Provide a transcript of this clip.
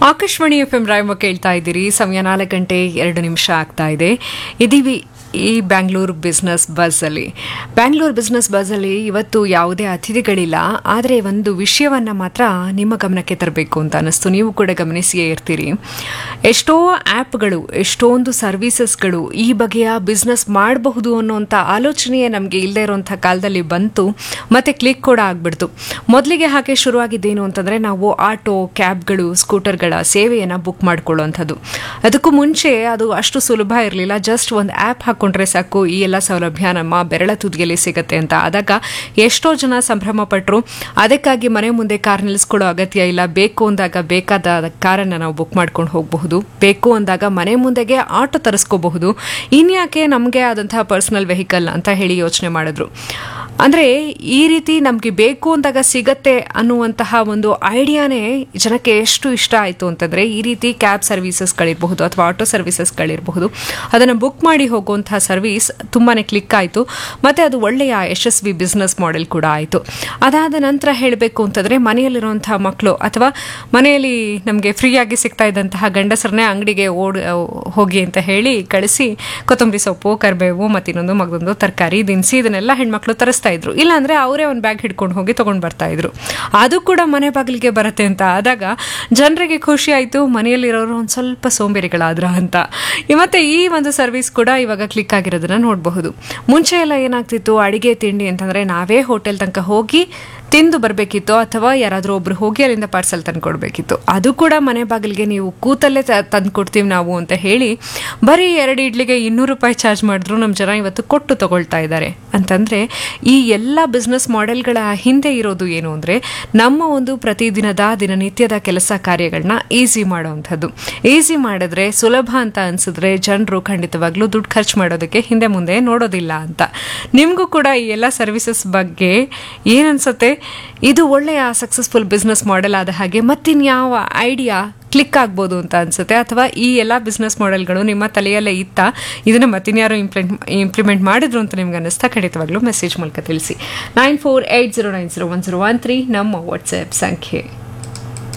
Akashvani F M Rayamma ಕೇಳ್ತಾ ಇದ್ದೀರಿ ಸಮಯ ನಾಲ್ಕು ಗಂಟೆ ಎರಡು ನಿಮಿಷ ಆಗ್ತಾ ಇದೆ ಇದೀವಿ ಈ ಬ್ಯಾಂಗ್ಳೂರು ಬಿಸ್ನೆಸ್ ಬಸ್ಸಲ್ಲಿ ಬ್ಯಾಂಗ್ಳೂರು ಬಿಸ್ನೆಸ್ ಬಸ್ಸಲ್ಲಿ ಇವತ್ತು ಯಾವುದೇ ಅತಿಥಿಗಳಿಲ್ಲ ಆದರೆ ಒಂದು ವಿಷಯವನ್ನು ಮಾತ್ರ ನಿಮ್ಮ ಗಮನಕ್ಕೆ ತರಬೇಕು ಅಂತ ಅನ್ನಿಸ್ತು ನೀವು ಕೂಡ ಗಮನಿಸಿಯೇ ಇರ್ತೀರಿ ಎಷ್ಟೋ ಆ್ಯಪ್ಗಳು ಎಷ್ಟೊಂದು ಸರ್ವೀಸಸ್ಗಳು ಈ ಬಗೆಯ ಬಿಸ್ನೆಸ್ ಮಾಡಬಹುದು ಅನ್ನೋಂಥ ಆಲೋಚನೆಯೇ ನಮಗೆ ಇಲ್ಲದೆ ಇರೋಂಥ ಕಾಲದಲ್ಲಿ ಬಂತು ಮತ್ತು ಕ್ಲಿಕ್ ಕೂಡ ಆಗಿಬಿಡ್ತು ಮೊದಲಿಗೆ ಹಾಗೆ ಶುರುವಾಗಿದ್ದೇನು ಅಂತಂದರೆ ನಾವು ಆಟೋ ಕ್ಯಾಬ್ಗಳು ಸ್ಕೂಟರ್ಗಳ ಸೇವೆಯನ್ನು ಬುಕ್ ಮಾಡ್ಕೊಳ್ಳುವಂಥದ್ದು ಅದಕ್ಕೂ ಮುಂಚೆ ಅದು ಅಷ್ಟು ಸುಲಭ ಇರಲಿಲ್ಲ ಜಸ್ಟ್ ಒಂದು ಆ್ಯಪ್ ಹಾಕ್ಕೊಂಡ್ರೆ ಸಾಕು ಈ ಎಲ್ಲ ಸೌಲಭ್ಯ ನಮ್ಮ ಬೆರಳ ತುದಿಯಲ್ಲಿ ಸಿಗುತ್ತೆ ಅಂತ ಆದಾಗ ಎಷ್ಟೋ ಜನ ಸಂಭ್ರಮ ಪಟ್ಟರು ಅದಕ್ಕಾಗಿ ಮನೆ ಮುಂದೆ ಕಾರ್ ನಿಲ್ಲಿಸ್ಕೊಳ್ಳೋ ಅಗತ್ಯ ಇಲ್ಲ ಬೇಕು ಅಂದಾಗ ಬೇಕಾದ ಕಾರನ್ನು ನಾವು ಬುಕ್ ಮಾಡ್ಕೊಂಡು ಹೋಗಬಹುದು ಬೇಕು ಅಂದಾಗ ಮನೆ ಮುಂದೆಗೆ ಆಟೋ ತರಿಸ್ಕೋಬಹುದು ಇನ್ಯಾಕೆ ನಮಗೆ ಆದಂತಹ ಪರ್ಸನಲ್ ವೆಹಿಕಲ್ ಅಂತ ಹೇಳಿ ಯೋಚನೆ ಮಾಡಿದ್ರು ಅಂದರೆ ಈ ರೀತಿ ನಮಗೆ ಬೇಕು ಅಂದಾಗ ಸಿಗತ್ತೆ ಅನ್ನುವಂತಹ ಒಂದು ಐಡಿಯಾನೇ ಜನಕ್ಕೆ ಎಷ್ಟು ಇಷ್ಟ ಆಯಿತು ಅಂತಂದರೆ ಈ ರೀತಿ ಕ್ಯಾಬ್ ಸರ್ವೀಸಸ್ಗಳಿರಬಹುದು ಅಥವಾ ಆಟೋ ಸರ್ವೀಸಸ್ಗಳಿರಬಹುದು ಅದನ್ನು ಬುಕ್ ಮಾಡಿ ಹೋಗುವಂತಹ ಸರ್ವೀಸ್ ತುಂಬಾ ಕ್ಲಿಕ್ ಆಯಿತು ಮತ್ತು ಅದು ಒಳ್ಳೆಯ ಯಶಸ್ವಿ ಬಿಸ್ನೆಸ್ ಮಾಡೆಲ್ ಕೂಡ ಆಯಿತು ಅದಾದ ನಂತರ ಹೇಳಬೇಕು ಅಂತಂದರೆ ಮನೆಯಲ್ಲಿರುವಂತಹ ಮಕ್ಕಳು ಅಥವಾ ಮನೆಯಲ್ಲಿ ನಮಗೆ ಫ್ರೀಯಾಗಿ ಸಿಗ್ತಾ ಇದ್ದಂತಹ ಗಂಡಸರನ್ನೇ ಅಂಗಡಿಗೆ ಓಡ್ ಹೋಗಿ ಅಂತ ಹೇಳಿ ಕಳಿಸಿ ಕೊತ್ತಂಬರಿ ಸೊಪ್ಪು ಕರಿಬೇವು ಮತ್ತು ಇನ್ನೊಂದು ಮಗದೊಂದು ತರಕಾರಿ ದಿನಸಿ ಇದನ್ನೆಲ್ಲ ಹೆಣ್ಮಕ್ಳು ತರಿಸ್ತಾ ಇದ್ರು ಇಲ್ಲಾಂದ್ರೆ ಅವರೇ ಒಂದು ಬ್ಯಾಗ್ ಹಿಡ್ಕೊಂಡು ಹೋಗಿ ತಗೊಂಡು ಬರ್ತಾ ಇದ್ರು ಅದು ಕೂಡ ಮನೆ ಬಾಗಿಲಿಗೆ ಬರುತ್ತೆ ಅಂತ ಆದಾಗ ಜನರಿಗೆ ಖುಷಿ ಆಯಿತು ಮನೆಯಲ್ಲಿರೋರು ಒಂದು ಸ್ವಲ್ಪ ಸೋಂಬೇರಿಗಳಾದ್ರ ಅಂತ ಮತ್ತೆ ಈ ಒಂದು ಸರ್ವಿಸ್ ಕೂಡ ಇವಾಗ ಕ್ಲಿಕ್ ಆಗಿರೋದನ್ನ ನೋಡಬಹುದು ಮುಂಚೆ ಎಲ್ಲ ಏನಾಗ್ತಿತ್ತು ಅಡಿಗೆ ತಿಂಡಿ ಅಂತಂದ್ರೆ ನಾವೇ ಹೋಟೆಲ್ ತನಕ ಹೋಗಿ ತಿಂದು ಬರಬೇಕಿತ್ತು ಅಥವಾ ಯಾರಾದರೂ ಒಬ್ರು ಹೋಗಿ ಅಲ್ಲಿಂದ ಪಾರ್ಸಲ್ ತಂದು ಕೊಡಬೇಕಿತ್ತು ಅದು ಕೂಡ ಮನೆ ಬಾಗಿಲಿಗೆ ನೀವು ಕೂತಲ್ಲೇ ತಂದು ಕೊಡ್ತೀವಿ ನಾವು ಅಂತ ಹೇಳಿ ಬರೀ ಎರಡು ಇಡ್ಲಿಗೆ ಇನ್ನೂರು ರೂಪಾಯಿ ಚಾರ್ಜ್ ಮಾಡಿದ್ರು ನಮ್ಮ ಜನ ಇವತ್ತು ಕೊಟ್ಟು ತಗೊಳ್ತಾ ಇದ್ದಾರೆ ಅಂತಂದರೆ ಈ ಎಲ್ಲ ಬಿಸ್ನೆಸ್ ಮಾಡೆಲ್ಗಳ ಹಿಂದೆ ಇರೋದು ಏನು ಅಂದರೆ ನಮ್ಮ ಒಂದು ಪ್ರತಿದಿನದ ದಿನನಿತ್ಯದ ಕೆಲಸ ಕಾರ್ಯಗಳನ್ನ ಈಸಿ ಮಾಡೋವಂಥದ್ದು ಈಸಿ ಮಾಡಿದ್ರೆ ಸುಲಭ ಅಂತ ಅನ್ಸಿದ್ರೆ ಜನರು ಖಂಡಿತವಾಗ್ಲೂ ದುಡ್ಡು ಖರ್ಚು ಮಾಡೋದಕ್ಕೆ ಹಿಂದೆ ಮುಂದೆ ನೋಡೋದಿಲ್ಲ ಅಂತ ನಿಮಗೂ ಕೂಡ ಈ ಎಲ್ಲ ಸರ್ವಿಸಸ್ ಬಗ್ಗೆ ಏನನ್ಸುತ್ತೆ ಇದು ಒಳ್ಳೆಯ ಸಕ್ಸಸ್ಫುಲ್ ಬಿಸ್ನೆಸ್ ಮಾಡೆಲ್ ಆದ ಹಾಗೆ ಮತ್ತಿನ್ಯಾವ ಐಡಿಯಾ ಕ್ಲಿಕ್ ಆಗ್ಬೋದು ಅಂತ ಅನ್ಸುತ್ತೆ ಅಥವಾ ಈ ಎಲ್ಲ ಬಿಸ್ನೆಸ್ ಮಾಡೆಲ್ಗಳು ನಿಮ್ಮ ತಲೆಯಲ್ಲೇ ಇತ್ತ ಇದನ್ನು ಮತ್ತಿನ್ಯಾರು ಇಂಪ್ಲಿಮೆಂಟ್ ಇಂಪ್ಲಿಮೆಂಟ್ ಮಾಡಿದ್ರು ಅಂತ ನಿಮ್ಗೆ ಅನ್ನಿಸ್ತಾ ಖಂಡಿತವಾಗ್ಲೂ ಮೆಸೇಜ್ ಮೂಲಕ ತಿಳಿಸಿ nine four eight zero nine zero one zero one three ನಮ್ಮ ವಾಟ್ಸ್ಆ್ಯಪ್ ಸಂಖ್ಯೆ